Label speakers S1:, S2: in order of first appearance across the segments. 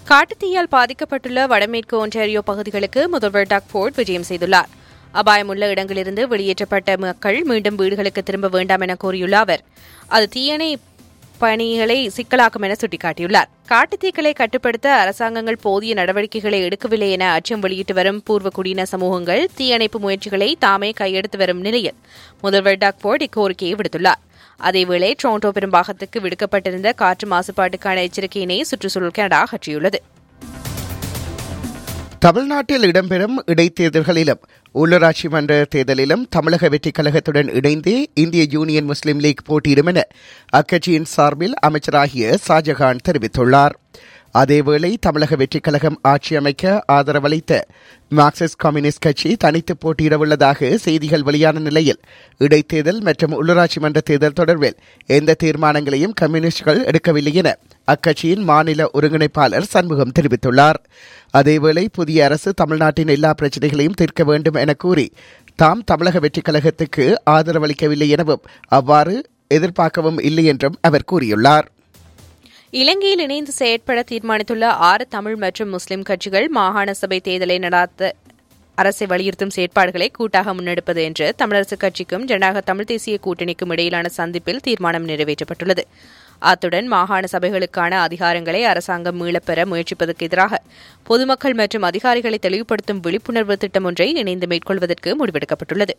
S1: காட்டுத்தீயால் பாதிக்கப்பட்டுள்ள வடமேற்கு ஒன்டாரியோ பகுதிகளுக்கு முதல்வர் டக் போர்ட் விஜயம் செய்துள்ளார் அபாயமுள்ள இடங்களிலிருந்து வெளியேற்றப்பட்ட மக்கள் மீண்டும் வீடுகளுக்கு திரும்ப வேண்டாம் என கூறியுள்ள அவர் அது தீயணை பணிகளை சிக்கலாக்கும் என சுட்டிக்காட்டியுள்ளார் காட்டுத்தீக்களை கட்டுப்படுத்த அரசாங்கங்கள் போதிய நடவடிக்கைகளை எடுக்கவில்லை என அச்சம் வெளியிட்டு வரும் பூர்வ குடியின சமூகங்கள் தீயணைப்பு முயற்சிகளை தாமே கையெடுத்து வரும் நிலையில் முதல்வர் டாக்போர்ட் இக்கோரிக்கையை விடுத்துள்ளார் அதேவேளை டொரண்டோ பெரும்பாகத்துக்கு விடுக்கப்பட்டிருந்த காற்று மாசுபாட்டுக்கான எச்சரிக்கையினை சுற்றுச்சூழல் கனடா அகற்றியுள்ளது
S2: தமிழ்நாட்டில் இடம்பெறும் இடைத்தேர்தல்களிலும் உள்ளூராட்சி மன்ற தேர்தலிலும் தமிழக வெற்றிக் கழகத்துடன் இணைந்து இந்திய யூனியன் முஸ்லீம் லீக் போட்டியிடும் என அக்கட்சியின் சார்பில் அமைச்சராகிய ஷாஜகான் தெரிவித்துள்ளார் அதேவேளை தமிழக வெற்றிக் கழகம் ஆட்சி அமைக்க ஆதரவளித்த மார்க்சிஸ்ட் கம்யூனிஸ்ட் கட்சி தனித்து போட்டியிடவுள்ளதாக செய்திகள் வெளியான நிலையில் இடைத்தேர்தல் மற்றும் உள்ளூராட்சி மன்ற தேர்தல் தொடர்பில் எந்த தீர்மானங்களையும் கம்யூனிஸ்டுகள் எடுக்கவில்லை என அக்கட்சியின் மாநில ஒருங்கிணைப்பாளர் சண்முகம் தெரிவித்துள்ளார் அதேவேளை புதிய அரசு தமிழ்நாட்டின் எல்லா பிரச்சினைகளையும் தீர்க்க வேண்டும் என கூறி தாம் தமிழக வெற்றிக் கழகத்துக்கு ஆதரவளிக்கவில்லை எனவும் அவ்வாறு எதிர்பார்க்கவும் இல்லை என்றும் அவர் கூறியுள்ளார்
S1: இலங்கையில் இணைந்து செயற்பட தீர்மானித்துள்ள ஆறு தமிழ் மற்றும் முஸ்லிம் கட்சிகள் மாகாண சபை தேர்தலை நடாத்த அரசை வலியுறுத்தும் செயற்பாடுகளை கூட்டாக முன்னெடுப்பது என்று தமிழரசுக் கட்சிக்கும் ஜனநாயக தமிழ் தேசிய கூட்டணிக்கும் இடையிலான சந்திப்பில் தீர்மானம் நிறைவேற்றப்பட்டுள்ளது அத்துடன் மாகாண சபைகளுக்கான அதிகாரங்களை அரசாங்கம் மீளப்பெற முயற்சிப்பதற்கு எதிராக பொதுமக்கள் மற்றும் அதிகாரிகளை தெளிவுபடுத்தும் விழிப்புணர்வு திட்டம் ஒன்றை இணைந்து மேற்கொள்வதற்கு முடிவெடுக்கப்பட்டுள்ளது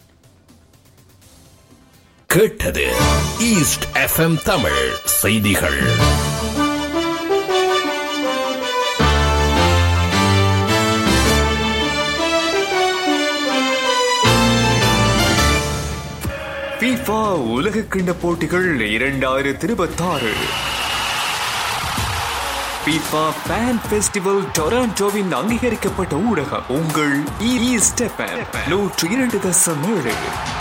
S3: கேட்டது ஈஸ்ட் எஃப்எம் தமிழ் செய்திகள்
S4: FIFA உலக கிண்ட போட்டிகள் இரண்டாயிரத்தி இருபத்தாறு FIFA ஃபேன் ஃபெஸ்டிவல் டொராண்டோவின் அங்கீகரிக்கப்பட்ட ஊடகம் உங்கள் ஈஸ்ட் எஃப்எம் நூற்று இரண்டு தசம் ஏழு